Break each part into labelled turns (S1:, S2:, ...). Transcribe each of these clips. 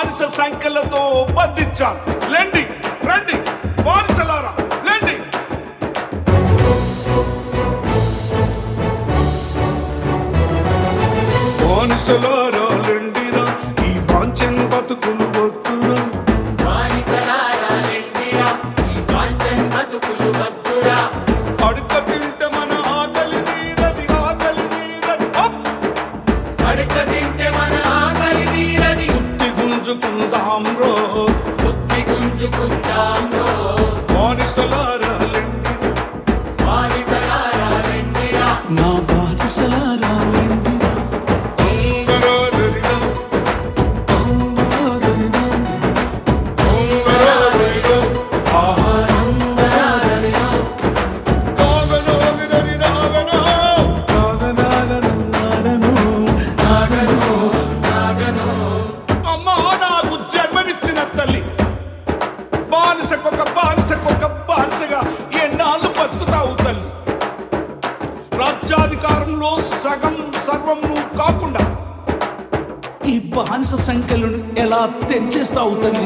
S1: బానిస సంఖ్యలతో బంధించాలి లెండి రండి బానిసలారా లెండి బానిసలారా లెండిరా ఈ వాంఛన్ బతుకులు వద్దురా అడుక తింటే మన ఆకలి తీరది ఆకలి తీరది అప్! బుద్ధి గుంజుకుందాం రో బానిసలారా లెండిరా నా బానిసలారా లెండిరా ఉంగరారరిరా, ఉంగరారరిరా, ఉంగరారరిరా, ఆహా. నాగనాగనరి నాగనా, నాగనాగనన్నారను, అమ్మా నాకు జన్మనిచ్చిన తల్లి బానిసకొక బానిసకొక బానిసగా ఎన్నాళ్ళు బతుకుతావు తల్లి రాజ్యాధికారంలో సగం సర్వం నువ్వు కాకుండా ఈ బానిస సంఖ్యలను ఎలా తెంచేస్తావు తల్లి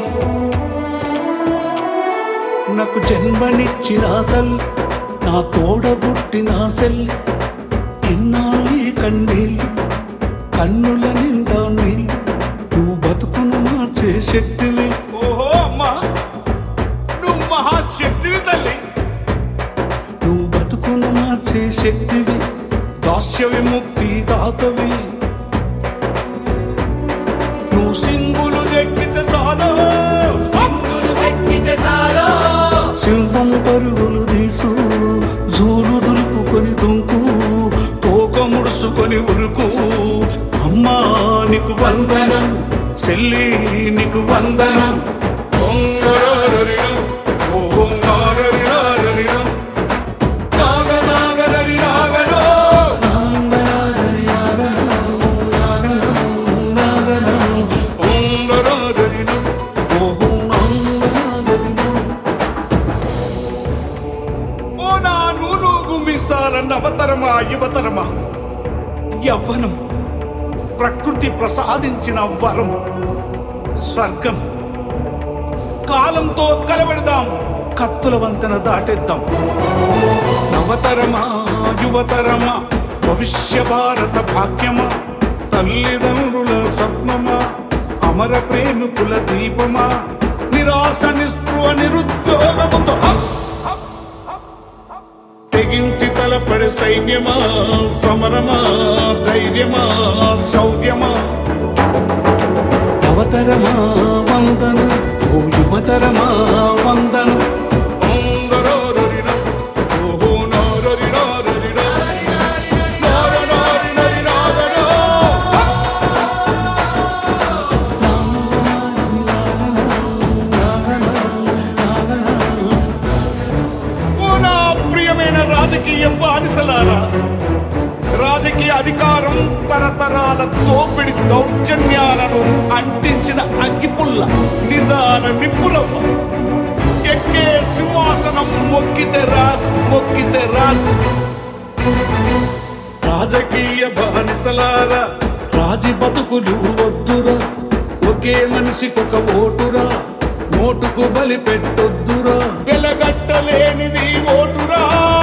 S1: నాకు జన్మనిచ్చిన తల్లి నా తోడబుట్టిన సెల్లి ఎన్నాళ్ళు ఈ కన్నీళ్ళు కన్నుల నిండా నీళ్ళు నువ్వు బతుకును మార్చే శక్తివి ఓహో అమ్మా నువ్వు మహాశక్తివి తల్లి నువ్వు బతుకును మార్చే శక్తివి దాస్య విముక్తి దాతవి నువ్వు సింగులు చెక్కితే సాలో సింహం పరుగులు తీసు జూలు దులుపుకొని దుంకు తోక ముడుసుకొని ఉరుకు అమ్మా నీకు వందనం చెల్లి నీకు వందనం ఓంగరారరిరం, ఓంగారరిరారరిరం, నాగనాగరరి నాగనో. ఓంగరారరిరం, ఓంగారరిరం. ఓ నా నూనూగు మీసాల నవతరమా యువతరమా యవ్వనం ప్రకృతి ప్రసాదించిన వరం స్వర్గం కాలంతో కలబెడదాం కత్తుల వంతెన దాటేద్దాం నవతరమా యువతరమా భవిష్య భారత భాగ్యమా తల్లిదండ్రుల స్వప్నమా అమర ప్రేమికుల దీపమా నిరాశ నిస్పృహ నిరుద్యోగముతో హ! తెగించి తలపడే సైన్యమా సమరమా ధైర్యమా శౌర్యమా అవతరమా వందన ఓ యువతరమా వందన ఓహో నారరిరారరిరా. నారనారినరినారనా. ఓ నా ప్రియమైన రాజకీయ బానిసలారా రాజకీయ అధికారం తరతరాల తోపిడి దౌర్జన్యాలను అంటించిన అగ్గిపుల్ల నిజాల నిప్పులవ్వ ఎక్కే సింహాసనం మొక్కితే రాదు మొక్కితే రాదు రాజకీయ బానిసలారా రాజీ బతుకులు వద్దురా ఒకే మనిషికొక ఓటురా నోటుకు బలి పెట్టొద్దురా వెలగట్టలేనిది ఓటురా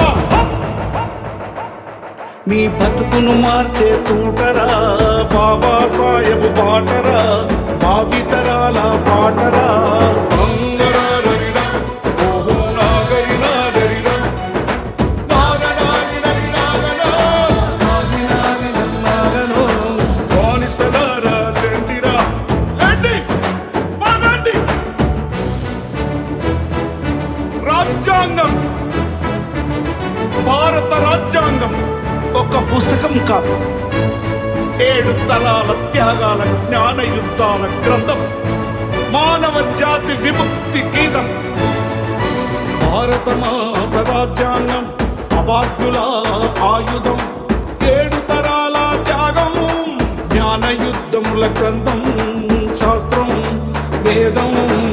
S1: నీ బతుకును మార్చే తూటరా బాబా సాహెబ్ బాటరా భావితరాల పాటరా అంగరారరిరా, ఓహో నాగరినారరిరా. నాగనాగినగినాగనో, నాగినాగినన్నాగనో. బానిసలారా లెండిరా, లెండి, పదండి. రాజ్యాంగం భారత రాజ్యాంగం ఒక పుస్తకం కాదు ఏడు తరాల త్యాగాల జ్ఞాన యుద్ధాల గ్రంథం మానవ జాతి విముక్తి గీతం భారత మాత రాజ్యాంగం అభాగ్యుల ఆయుధం ఏడు తరాల త్యాగం జ్ఞాన యుద్ధముల గ్రంథం శాస్త్రం వేదం